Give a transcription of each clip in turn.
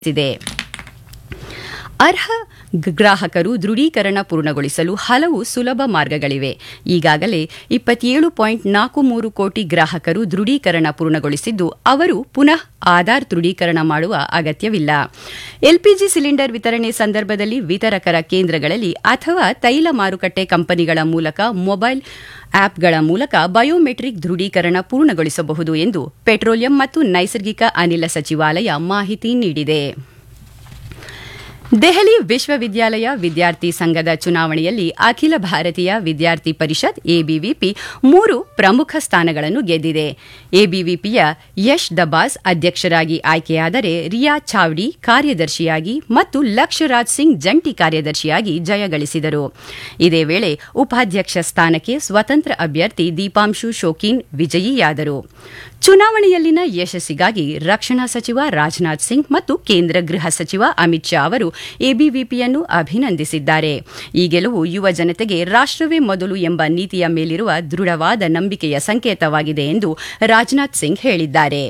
ಇದೆ ಅರ್ಹ ಗ್ರಾಹಕರು ದೃಢೀಕರಣ ಪೂರ್ಣಗೊಳಿಸಲು ಹಲವು ಸುಲಭ ಮಾರ್ಗಗಳಿವೆ ಈಗಾಗಲೇ ಇಪ್ಪತ್ತೇಳು ಪಾಯಿಂಟ್ ನಾಲ್ಕು ಮೂರು ಕೋಟಿ ಗ್ರಾಹಕರು ದೃಢೀಕರಣ ಪೂರ್ಣಗೊಳಿಸಿದ್ದು ಅವರು ಪುನಃ ಆಧಾರ್ ದೃಢೀಕರಣ ಮಾಡುವ ಅಗತ್ಯವಿಲ್ಲ ಎಲ್ಪಿಜಿ ಸಿಲಿಂಡರ್ ವಿತರಣೆ ಸಂದರ್ಭದಲ್ಲಿ ವಿತರಕರ ಕೇಂದ್ರಗಳಲ್ಲಿ ಅಥವಾ ತೈಲ ಮಾರುಕಟ್ಟೆ ಕಂಪನಿಗಳ ಮೂಲಕ ಮೊಬೈಲ್ ಆಪ್ಗಳ ಮೂಲಕ ಬಯೋಮೆಟ್ರಿಕ್ ದೃಢೀಕರಣ ಪೂರ್ಣಗೊಳಿಸಬಹುದು ಎಂದು ಪೆಟ್ರೋಲಿಯಂ ಮತ್ತು ನೈಸರ್ಗಿಕ ಅನಿಲ ಸಚಿವಾಲಯ ಮಾಹಿತಿ ನೀಡಿದೆ ದೆಹಲಿ ವಿಶ್ವವಿದ್ಯಾಲಯ ವಿದ್ಯಾರ್ಥಿ ಸಂಘದ ಚುನಾವಣೆಯಲ್ಲಿ ಅಖಿಲ ಭಾರತೀಯ ವಿದ್ಯಾರ್ಥಿ ಪರಿಷತ್ ಎಬಿವಿಪಿ ಮೂರು ಪ್ರಮುಖ ಸ್ಥಾನಗಳನ್ನು ಗೆದ್ದಿದೆ ಎಬಿವಿಪಿಯ ಯಶ್ ದಬಾಸ್ ಅಧ್ಯಕ್ಷರಾಗಿ ಆಯ್ಕೆಯಾದರೆ ರಿಯಾ ಚಾವ್ಡಿ ಕಾರ್ಯದರ್ಶಿಯಾಗಿ ಮತ್ತು ಲಕ್ಷರಾಜ್ ಸಿಂಗ್ ಜಂಟಿ ಕಾರ್ಯದರ್ಶಿಯಾಗಿ ಜಯಗಳಿಸಿದರು ಇದೇ ವೇಳೆ ಉಪಾಧ್ಯಕ್ಷ ಸ್ಥಾನಕ್ಕೆ ಸ್ವತಂತ್ರ ಅಭ್ಯರ್ಥಿ ದೀಪಾಂಶು ಶೋಕೀನ್ ವಿಜಯಿಯಾದರು ಚುನಾವಣೆಯಲ್ಲಿನ ಯಶಸ್ಸಿಗಾಗಿ ರಕ್ಷಣಾ ಸಚಿವ ರಾಜನಾಥ್ ಸಿಂಗ್ ಮತ್ತು ಕೇಂದ್ರ ಗೃಹ ಸಚಿವ ಅಮಿತ್ ಶಾ ಅವರು ಎಬಿವಿಪಿಯನ್ನು ಅಭಿನಂದಿಸಿದ್ದಾರೆ ಈ ಗೆಲುವು ಯುವ ಜನತೆಗೆ ರಾಷ್ಟವೇ ಮೊದಲು ಎಂಬ ನೀತಿಯ ಮೇಲಿರುವ ದೃಢವಾದ ನಂಬಿಕೆಯ ಸಂಕೇತವಾಗಿದೆ ಎಂದು ರಾಜನಾಥ್ ಸಿಂಗ್ ಹೇಳಿದ್ದಾರೆ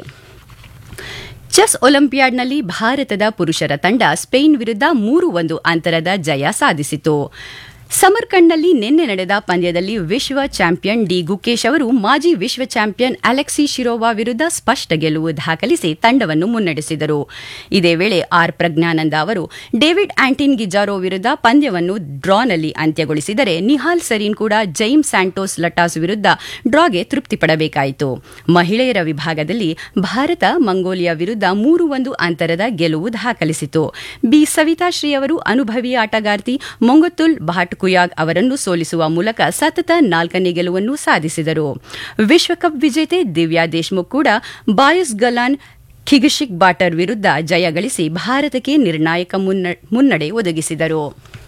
ಚೆಸ್ ಒಲಿಂಪಿಯಾಡ್ನಲ್ಲಿ ಭಾರತದ ಪುರುಷರ ತಂಡ ಸ್ಪೇನ್ ವಿರುದ್ಧ ಮೂರು ಒಂದು ಅಂತರದ ಜಯ ಸಾಧಿಸಿತು ಸಮರ್ಕಂಡ್ನಲ್ಲಿ ನಿನ್ನೆ ನಡೆದ ಪಂದ್ಯದಲ್ಲಿ ವಿಶ್ವ ಚಾಂಪಿಯನ್ ಡಿ ಗುಕೇಶ್ ಅವರು ಮಾಜಿ ವಿಶ್ವ ಚಾಂಪಿಯನ್ ಅಲೆಕ್ಸಿ ಶಿರೋವಾ ವಿರುದ್ಧ ಸ್ಪಷ್ಟ ಗೆಲುವು ದಾಖಲಿಸಿ ತಂಡವನ್ನು ಮುನ್ನಡೆಸಿದರು ಇದೇ ವೇಳೆ ಆರ್ ಪ್ರಜ್ಞಾನಂದ ಅವರು ಡೇವಿಡ್ ಆಂಟಿನ್ ಗಿಜಾರೋ ವಿರುದ್ಧ ಪಂದ್ಯವನ್ನು ಡ್ರಾನಲ್ಲಿ ಅಂತ್ಯಗೊಳಿಸಿದರೆ ನಿಹಾಲ್ ಸರೀನ್ ಕೂಡ ಜೈಮ್ ಸ್ಯಾಂಟೋಸ್ ಲಟಾಸ್ ವಿರುದ್ಧ ಡ್ರಾಗೆ ತೃಪ್ತಿಪಡಬೇಕಾಯಿತು ಮಹಿಳೆಯರ ವಿಭಾಗದಲ್ಲಿ ಭಾರತ ಮಂಗೋಲಿಯಾ ವಿರುದ್ಧ ಮೂರು ಒಂದು ಅಂತರದ ಗೆಲುವು ದಾಖಲಿಸಿತು ಬಿ ಸವಿತಾಶ್ರೀ ಅವರು ಅನುಭವಿ ಆಟಗಾರ್ತಿ ಮೊಂಗತುಲ್ ಭಾಟ್ ಕುಯಾಗ್ ಅವರನ್ನು ಸೋಲಿಸುವ ಮೂಲಕ ಸತತ ನಾಲ್ಕನೇ ಗೆಲುವನ್ನು ಸಾಧಿಸಿದರು ವಿಶ್ವಕಪ್ ವಿಜೇತೆ ದಿವ್ಯಾ ದೇಶ್ಮುಖ್ ಕೂಡ ಬಾಯಸ್ ಗಲಾನ್ ಖಿಗಶಿಕ್ ಬಾಟರ್ ವಿರುದ್ಧ ಜಯ ಗಳಿಸಿ ಭಾರತಕ್ಕೆ ನಿರ್ಣಾಯಕ ಮುನ್ನಡೆ ಒದಗಿಸಿದರು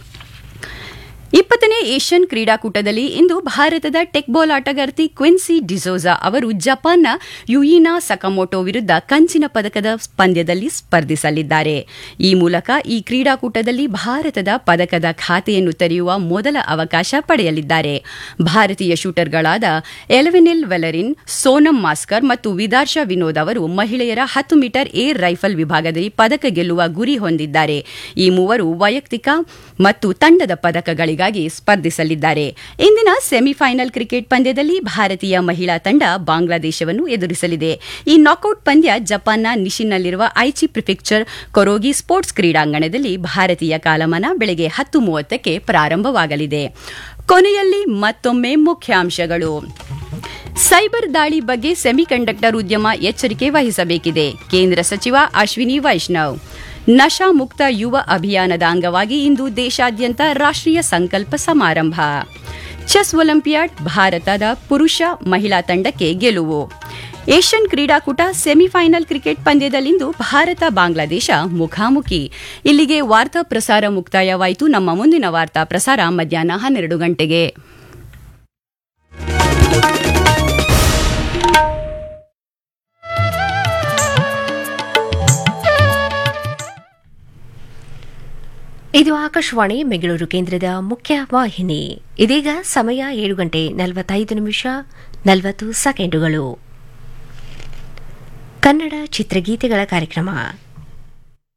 ಇಪ್ಪತ್ತನೇ ಏಷ್ಯನ್ ಕ್ರೀಡಾಕೂಟದಲ್ಲಿ ಇಂದು ಭಾರತದ ಟೆಕ್ಬಾಲ್ ಆಟಗಾರ್ತಿ ಕ್ವಿನ್ಸಿ ಡಿಸೋಜಾ ಅವರು ಜಪಾನ್ನ ಯುಯಿನಾ ಸಕಮೋಟೋ ವಿರುದ್ಧ ಕಂಚಿನ ಪದಕದ ಪಂದ್ಯದಲ್ಲಿ ಸ್ಪರ್ಧಿಸಲಿದ್ದಾರೆ ಈ ಮೂಲಕ ಈ ಕ್ರೀಡಾಕೂಟದಲ್ಲಿ ಭಾರತದ ಪದಕದ ಖಾತೆಯನ್ನು ತೆರೆಯುವ ಮೊದಲ ಅವಕಾಶ ಪಡೆಯಲಿದ್ದಾರೆ ಭಾರತೀಯ ಶೂಟರ್ಗಳಾದ ಎಲೆವೆನೆಲ್ ವೆಲರಿನ್ ಸೋನಂ ಮಾಸ್ಕರ್ ಮತ್ತು ವಿದಾರ್ಶಾ ವಿನೋದ್ ಅವರು ಮಹಿಳೆಯರ ಹತ್ತು ಮೀಟರ್ ಏರ್ ರೈಫಲ್ ವಿಭಾಗದಲ್ಲಿ ಪದಕ ಗೆಲ್ಲುವ ಗುರಿ ಹೊಂದಿದ್ದಾರೆ ಈ ಮೂವರು ವೈಯಕ್ತಿಕ ಮತ್ತು ತಂಡದ ಪದಕಗಳಿಗಾಗಿ ಸ್ಪರ್ಧಿಸಲಿದ್ದಾರೆ ಇಂದಿನ ಸೆಮಿಫೈನಲ್ ಕ್ರಿಕೆಟ್ ಪಂದ್ಯದಲ್ಲಿ ಭಾರತೀಯ ಮಹಿಳಾ ತಂಡ ಬಾಂಗ್ಲಾದೇಶವನ್ನು ಎದುರಿಸಲಿದೆ ಈ ನಾಕೌಟ್ ಪಂದ್ಯ ಜಪಾನ್ನ ನಿಶಿನ್ನಲ್ಲಿರುವ ಐಚಿ ಪ್ರಿಫಿಕ್ಚರ್ ಕೊರೋಗಿ ಸ್ಪೋರ್ಟ್ಸ್ ಕ್ರೀಡಾಂಗಣದಲ್ಲಿ ಭಾರತೀಯ ಕಾಲಮಾನ ಬೆಳಗ್ಗೆ ಹತ್ತು ಮೂವತ್ತಕ್ಕೆ ಪ್ರಾರಂಭವಾಗಲಿದೆ ಕೊನೆಯಲ್ಲಿ ಮತ್ತೊಮ್ಮೆ ಮುಖ್ಯಾಂಶಗಳು ಸೈಬರ್ ದಾಳಿ ಬಗ್ಗೆ ಸೆಮಿಕಂಡಕ್ಟರ್ ಉದ್ಯಮ ಎಚ್ಚರಿಕೆ ವಹಿಸಬೇಕಿದೆ ಕೇಂದ್ರ ಸಚಿವ ಅಶ್ವಿನಿ ವೈಷ್ಣವ್ ನಶಾ ಮುಕ್ತ ಯುವ ಅಭಿಯಾನದ ಅಂಗವಾಗಿ ಇಂದು ದೇಶಾದ್ಯಂತ ರಾಷ್ಟ್ರೀಯ ಸಂಕಲ್ಪ ಸಮಾರಂಭ ಚೆಸ್ ಒಲಿಂಪಿಯಾಡ್ ಭಾರತದ ಪುರುಷ ಮಹಿಳಾ ತಂಡಕ್ಕೆ ಗೆಲುವು ಏಷ್ಯನ್ ಕ್ರೀಡಾಕೂಟ ಸೆಮಿಫೈನಲ್ ಕ್ರಿಕೆಟ್ ಪಂದ್ಯದಲ್ಲಿಂದು ಭಾರತ ಬಾಂಗ್ಲಾದೇಶ ಮುಖಾಮುಖಿ ಇಲ್ಲಿಗೆ ವಾರ್ತಾ ಪ್ರಸಾರ ಮುಕ್ತಾಯವಾಯಿತು ನಮ್ಮ ಮುಂದಿನ ವಾರ್ತಾ ಪ್ರಸಾರ ಮಧ್ಯಾಹ್ನ ಹನ್ನೆರಡು ಗಂಟೆಗೆ ಇದು ಆಕಾಶವಾಣಿ ಬೆಂಗಳೂರು ಕೇಂದ್ರದ ಮುಖ್ಯ ವಾಹಿನಿ ಇದೀಗ ಸಮಯ ಏಳು ಗಂಟೆ ನಲವತ್ತೈದು ನಿಮಿಷ ನಲವತ್ತು ಸೆಕೆಂಡುಗಳು ಕನ್ನಡ ಚಿತ್ರಗೀತೆಗಳ ಕಾರ್ಯಕ್ರಮ